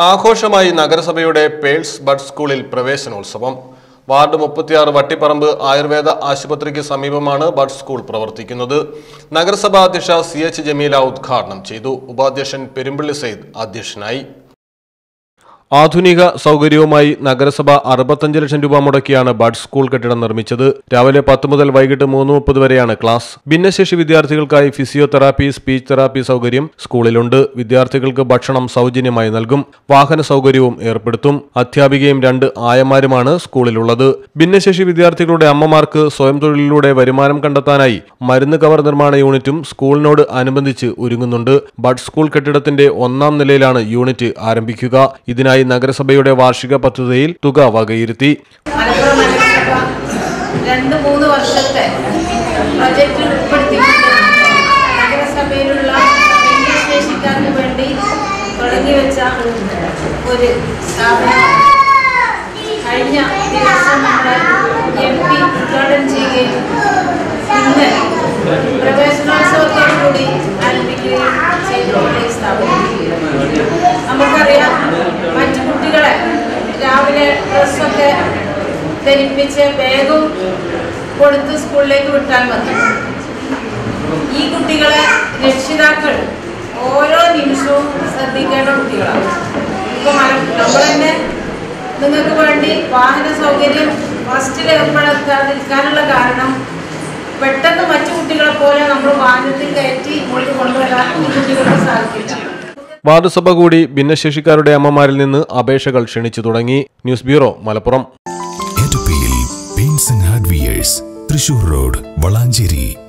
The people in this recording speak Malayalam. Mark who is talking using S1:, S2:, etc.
S1: ആഘോഷമായി നഗരസഭയുടെ പേൾസ് ബഡ് സ്കൂളിൽ പ്രവേശനോത്സവം വാർഡ് മുപ്പത്തിയാറ് വട്ടിപ്പറമ്പ് ആയുർവേദ ആശുപത്രിക്ക് സമീപമാണ് ബഡ് സ്കൂൾ പ്രവർത്തിക്കുന്നത് നഗരസഭാ അധ്യക്ഷ സി എച്ച് ജമീല ഉദ്ഘാടനം ചെയ്തു ഉപാധ്യക്ഷൻ പെരുമ്പള്ളി സെയ്ദ് അധ്യക്ഷനായി ആധുനിക സൗകര്യവുമായി നഗരസഭ അറുപത്തഞ്ച് ലക്ഷം രൂപ മുടക്കിയാണ് ബഡ് സ്കൂൾ കെട്ടിടം നിർമ്മിച്ചത് രാവിലെ പത്ത് മുതൽ വൈകിട്ട് മൂന്ന് മുപ്പത് വരെയാണ് ക്ലാസ് ഭിന്നശേഷി വിദ്യാർത്ഥികൾക്കായി ഫിസിയോതെറാപ്പി സ്പീച്ച് തെറാപ്പി സൗകര്യം സ്കൂളിലുണ്ട് വിദ്യാർത്ഥികൾക്ക് ഭക്ഷണം സൗജന്യമായി നൽകും വാഹന സൗകര്യവും ഏർപ്പെടുത്തും അധ്യാപികയും രണ്ട് ആയമാരുമാണ് സ്കൂളിലുള്ളത് ഭിന്നശേഷി വിദ്യാർത്ഥികളുടെ അമ്മമാർക്ക് സ്വയം തൊഴിലിലൂടെ വരുമാനം കണ്ടെത്താനായി മരുന്ന് കവർ നിർമ്മാണ യൂണിറ്റും സ്കൂളിനോട് അനുബന്ധിച്ച് ഒരുങ്ങുന്നുണ്ട് ബഡ് സ്കൂൾ കെട്ടിടത്തിന്റെ ഒന്നാം നിലയിലാണ് യൂണിറ്റ് ആരംഭിക്കുക ഇതിനായി നഗരസഭയുടെ വാർഷിക പദ്ധതിയിൽ തുക വകയിരുത്തി
S2: മലപ്പുറം നഗരസഭ രണ്ട് മൂന്ന് വർഷത്തെ പ്രൊജക്റ്റ് ഉൾപ്പെടുത്തിക്കൊണ്ട് നഗരസഭയിലുള്ള ഭിന്നശേഷിക്കാർക്ക് വേണ്ടി തുടങ്ങി വെച്ച ഒരു സ്ഥാപനം കഴിഞ്ഞ ദിവസം നമ്മുടെ എം പി ഉദ്ഘാടനം ചെയ്യുകയും ഇന്ന് പ്രവേശനോത്സവത്തോടു കൂടി ആരംഭിക്കുകയും ചെയ്തിട്ടുള്ള ഈ സ്ഥാപനം നമുക്കറിയാം മറ്റു കുട്ടികളെ രാവിലെ ഡ്രസ്സൊക്കെ ധരിപ്പിച്ച് ബാഗും കൊടുത്ത് സ്കൂളിലേക്ക് വിട്ടാൽ മതി ഈ കുട്ടികളെ രക്ഷിതാക്കൾ ഓരോ നിമിഷവും ശ്രദ്ധിക്കേണ്ട കുട്ടികളാണ് ഇപ്പോൾ നമ്മൾ തന്നെ നിങ്ങൾക്ക് വേണ്ടി വാഹന സൗകര്യം ഫസ്റ്റിൽ ഏർപ്പെടുത്താതിരിക്കാനുള്ള കാരണം പെട്ടെന്ന് മറ്റു കുട്ടികളെ പോലെ നമ്മൾ വാഹനത്തിൽ കയറ്റി മുകളിൽ കൊണ്ടുവരാൻ ഈ കുട്ടികൾക്ക് സാധിക്കില്ല
S1: വാർഡ് സഭ കൂടി ഭിന്നശേഷിക്കാരുടെ അമ്മമാരിൽ നിന്ന് അപേക്ഷകൾ ക്ഷണിച്ചു തുടങ്ങി ന്യൂസ് ബ്യൂറോ മലപ്പുറം
S3: എറ്റപ്പിയിൽ paints and hardwares Thrissur road Valanchery